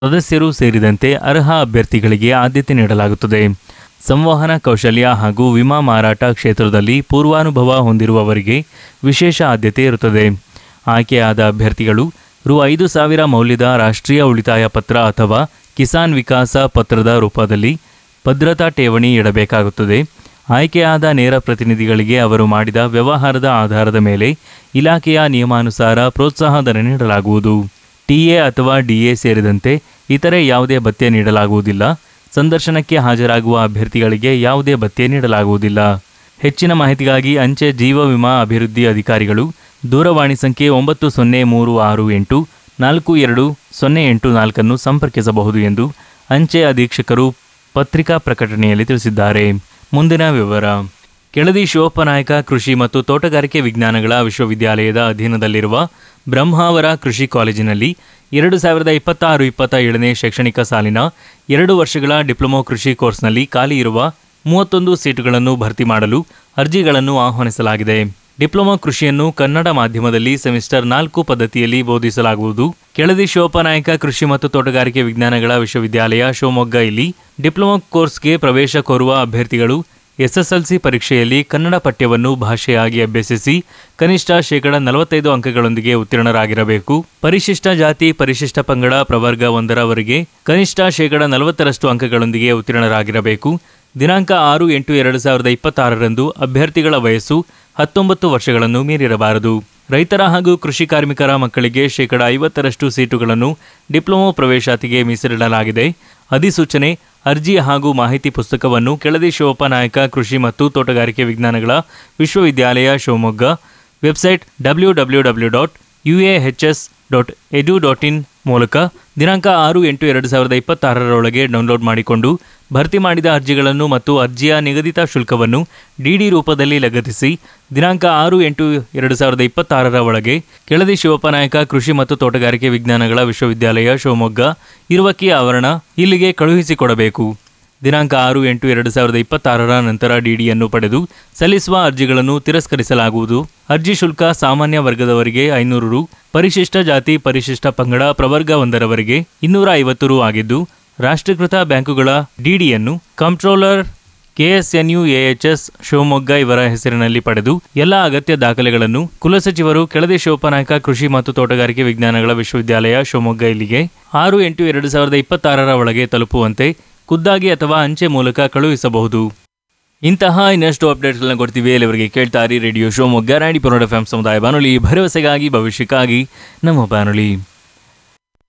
ಸದಸ್ಯರು ಸೇರಿದಂತೆ ಅರ್ಹ ಅಭ್ಯರ್ಥಿಗಳಿಗೆ ಆದ್ಯತೆ ನೀಡಲಾಗುತ್ತದೆ ಸಂವಹನ ಕೌಶಲ್ಯ ಹಾಗೂ ವಿಮಾ ಮಾರಾಟ ಕ್ಷೇತ್ರದಲ್ಲಿ ಪೂರ್ವಾನುಭವ ಹೊಂದಿರುವವರಿಗೆ ವಿಶೇಷ ಆದ್ಯತೆ ಇರುತ್ತದೆ ಆಯ್ಕೆಯಾದ ಅಭ್ಯರ್ಥಿಗಳು ರು ಐದು ಸಾವಿರ ಮೌಲ್ಯದ ರಾಷ್ಟ್ರೀಯ ಉಳಿತಾಯ ಪತ್ರ ಅಥವಾ ಕಿಸಾನ್ ವಿಕಾಸ ಪತ್ರದ ರೂಪದಲ್ಲಿ ಭದ್ರತಾ ಠೇವಣಿ ಇಡಬೇಕಾಗುತ್ತದೆ ಆಯ್ಕೆಯಾದ ನೇರ ಪ್ರತಿನಿಧಿಗಳಿಗೆ ಅವರು ಮಾಡಿದ ವ್ಯವಹಾರದ ಆಧಾರದ ಮೇಲೆ ಇಲಾಖೆಯ ನಿಯಮಾನುಸಾರ ಪ್ರೋತ್ಸಾಹಧನ ನೀಡಲಾಗುವುದು ಟಿಎ ಅಥವಾ ಡಿಎ ಸೇರಿದಂತೆ ಇತರೆ ಯಾವುದೇ ಭತ್ಯೆ ನೀಡಲಾಗುವುದಿಲ್ಲ ಸಂದರ್ಶನಕ್ಕೆ ಹಾಜರಾಗುವ ಅಭ್ಯರ್ಥಿಗಳಿಗೆ ಯಾವುದೇ ಭತ್ಯೆ ನೀಡಲಾಗುವುದಿಲ್ಲ ಹೆಚ್ಚಿನ ಮಾಹಿತಿಗಾಗಿ ಅಂಚೆ ಜೀವ ವಿಮಾ ಅಭಿವೃದ್ಧಿ ಅಧಿಕಾರಿಗಳು ದೂರವಾಣಿ ಸಂಖ್ಯೆ ಒಂಬತ್ತು ಸೊನ್ನೆ ಮೂರು ಆರು ಎಂಟು ನಾಲ್ಕು ಎರಡು ಸೊನ್ನೆ ಎಂಟು ನಾಲ್ಕನ್ನು ಸಂಪರ್ಕಿಸಬಹುದು ಎಂದು ಅಂಚೆ ಅಧೀಕ್ಷಕರು ಪತ್ರಿಕಾ ಪ್ರಕಟಣೆಯಲ್ಲಿ ತಿಳಿಸಿದ್ದಾರೆ ಮುಂದಿನ ವಿವರ ಕೆಳದಿ ಶಿವಪ್ಪನಾಯಕ ಕೃಷಿ ಮತ್ತು ತೋಟಗಾರಿಕೆ ವಿಜ್ಞಾನಗಳ ವಿಶ್ವವಿದ್ಯಾಲಯದ ಅಧೀನದಲ್ಲಿರುವ ಬ್ರಹ್ಮಾವರ ಕೃಷಿ ಕಾಲೇಜಿನಲ್ಲಿ ಎರಡು ಸಾವಿರದ ಇಪ್ಪತ್ತಾರು ಇಪ್ಪತ್ತ ಏಳನೇ ಶೈಕ್ಷಣಿಕ ಸಾಲಿನ ಎರಡು ವರ್ಷಗಳ ಡಿಪ್ಲೊಮೊ ಕೃಷಿ ಕೋರ್ಸ್ನಲ್ಲಿ ಖಾಲಿ ಇರುವ ಮೂವತ್ತೊಂದು ಸೀಟುಗಳನ್ನು ಭರ್ತಿ ಮಾಡಲು ಅರ್ಜಿಗಳನ್ನು ಆಹ್ವಾನಿಸಲಾಗಿದೆ ಡಿಪ್ಲೊಮಾ ಕೃಷಿಯನ್ನು ಕನ್ನಡ ಮಾಧ್ಯಮದಲ್ಲಿ ಸೆಮಿಸ್ಟರ್ ನಾಲ್ಕು ಪದ್ಧತಿಯಲ್ಲಿ ಬೋಧಿಸಲಾಗುವುದು ಕೆಳದಿ ಶಿವಪ್ಪನಾಯಕ ಕೃಷಿ ಮತ್ತು ತೋಟಗಾರಿಕೆ ವಿಜ್ಞಾನಗಳ ವಿಶ್ವವಿದ್ಯಾಲಯ ಶಿವಮೊಗ್ಗ ಇಲ್ಲಿ ಡಿಪ್ಲೊಮಾ ಕೋರ್ಸ್ಗೆ ಪ್ರವೇಶ ಕೋರುವ ಅಭ್ಯರ್ಥಿಗಳು ಎಸ್ಎಸ್ಎಲ್ಸಿ ಪರೀಕ್ಷೆಯಲ್ಲಿ ಕನ್ನಡ ಪಠ್ಯವನ್ನು ಭಾಷೆಯಾಗಿ ಅಭ್ಯಸಿಸಿ ಕನಿಷ್ಠ ಶೇಕಡ ನಲವತ್ತೈದು ಅಂಕಗಳೊಂದಿಗೆ ಉತ್ತೀರ್ಣರಾಗಿರಬೇಕು ಪರಿಶಿಷ್ಟ ಜಾತಿ ಪರಿಶಿಷ್ಟ ಪಂಗಡ ಪ್ರವರ್ಗ ಒಂದರವರೆಗೆ ಕನಿಷ್ಠ ಶೇಕಡ ನಲವತ್ತರಷ್ಟು ಅಂಕಗಳೊಂದಿಗೆ ಉತ್ತೀರ್ಣರಾಗಿರಬೇಕು ದಿನಾಂಕ ಆರು ಎಂಟು ಎರಡು ಸಾವಿರದ ಇಪ್ಪತ್ತಾರರಂದು ಅಭ್ಯರ್ಥಿಗಳ ವಯಸ್ಸು ಹತ್ತೊಂಬತ್ತು ವರ್ಷಗಳನ್ನು ಮೀರಿರಬಾರದು ರೈತರ ಹಾಗೂ ಕೃಷಿ ಕಾರ್ಮಿಕರ ಮಕ್ಕಳಿಗೆ ಶೇಕಡ ಐವತ್ತರಷ್ಟು ಸೀಟುಗಳನ್ನು ಡಿಪ್ಲೊಮೊ ಪ್ರವೇಶಾತಿಗೆ ಮೀಸಲಿಡಲಾಗಿದೆ ಅಧಿಸೂಚನೆ ಅರ್ಜಿ ಹಾಗೂ ಮಾಹಿತಿ ಪುಸ್ತಕವನ್ನು ಕೆಳದಿ ಶಿವಪ್ಪನಾಯಕ ಕೃಷಿ ಮತ್ತು ತೋಟಗಾರಿಕೆ ವಿಜ್ಞಾನಗಳ ವಿಶ್ವವಿದ್ಯಾಲಯ Shivamogga website W W W dot U A H S dot edu dot in ಮೂಲಕ ದಿನಾಂಕ ಆರು ಎಂಟು ಎರಡು ಸಾವಿರದ ಇಪ್ಪತ್ತಾರರೊಳಗೆ ಡೌನ್ಲೋಡ್ ಮಾಡಿಕೊಂಡು ಭರ್ತಿ ಮಾಡಿದ ಅರ್ಜಿಗಳನ್ನು ಮತ್ತು ಅರ್ಜಿಯ ನಿಗದಿತ ಶುಲ್ಕವನ್ನು ಡಿಡಿ ರೂಪದಲ್ಲಿ ಲಗತ್ತಿಸಿ ದಿನಾಂಕ ಆರು ಎಂಟು ಎರಡು ಸಾವಿರದ ಇಪ್ಪತ್ತಾರರ ಒಳಗೆ ಕೆಳದಿ ಶಿವಪ್ಪನಾಯಕ ಕೃಷಿ ಮತ್ತು ತೋಟಗಾರಿಕೆ ವಿಜ್ಞಾನಗಳ ವಿಶ್ವವಿದ್ಯಾಲಯ ಶಿವಮೊಗ್ಗ ಇರುವಕ್ಕಿ ಆವರಣ ಇಲ್ಲಿಗೆ ಕಳುಹಿಸಿಕೊಡಬೇಕು ದಿನಾಂಕ ಆರು ಎಂಟು ಎರಡು ಸಾವಿರದ ಇಪ್ಪತ್ತಾರರ ನಂತರ ಡಿಡಿಯನ್ನು ಪಡೆದು ಸಲ್ಲಿಸುವ ಅರ್ಜಿಗಳನ್ನು ತಿರಸ್ಕರಿಸಲಾಗುವುದು ಅರ್ಜಿ ಶುಲ್ಕ ಸಾಮಾನ್ಯ ವರ್ಗದವರಿಗೆ ಐನೂರು ರು ಪರಿಶಿಷ್ಟ ಜಾತಿ ಪರಿಶಿಷ್ಟ ಪಂಗಡ ಪ್ರವರ್ಗ ಒಂದರವರೆಗೆ ಇನ್ನೂರ ಐವತ್ತು ರು ಆಗಿದ್ದು ರಾಷ್ಟ್ರೀಕೃತ ಬ್ಯಾಂಕುಗಳ ಡಿಡಿಯನ್ನು ಕಂಟ್ರೋಲರ್ ಕೆಎಸ್ಎನ್ಯು ಎಎಚ್ಎಸ್ ಶಿವಮೊಗ್ಗ ಇವರ ಹೆಸರಿನಲ್ಲಿ ಪಡೆದು ಎಲ್ಲ ಅಗತ್ಯ ದಾಖಲೆಗಳನ್ನು ಕುಲಸಚಿವರು ಕೆಳದಿ ಶಿವಪ್ಪನಾಯಕ ಕೃಷಿ ಮತ್ತು ತೋಟಗಾರಿಕೆ ವಿಜ್ಞಾನಗಳ ವಿಶ್ವವಿದ್ಯಾಲಯ ಶಿವಮೊಗ್ಗ ಇಲ್ಲಿಗೆ ಆರು ಎಂಟು ಎರಡು ಸಾವಿರದ ಇಪ್ಪತ್ತಾರರ ಒಳಗೆ ತಲುಪುವಂತೆ ಖುದ್ದಾಗಿ ಅಥವಾ ಅಂಚೆ ಮೂಲಕ ಕಳುಹಿಸಬಹುದು ಇಂತಹ ಇನ್ನಷ್ಟು ಅಪ್ಡೇಟ್ಗಳನ್ನ ಕೊಡ್ತೀವಿ ಇಲ್ಲಿವರೆಗೆ ಕೇಳ್ತಾರಿ ರೇಡಿಯೋ ಶಿವಮೊಗ್ಗ ರಾಣಿ ಪುರೋಡ ಫ್ಯಾಮ್ ಸಮುದಾಯ ಬಾನುಲಿ ಭರವಸೆಗಾಗಿ ಭವಿಷ್ಯಕ್ಕಾಗಿ ನಮ್ಮ ಬಾನುಲಿ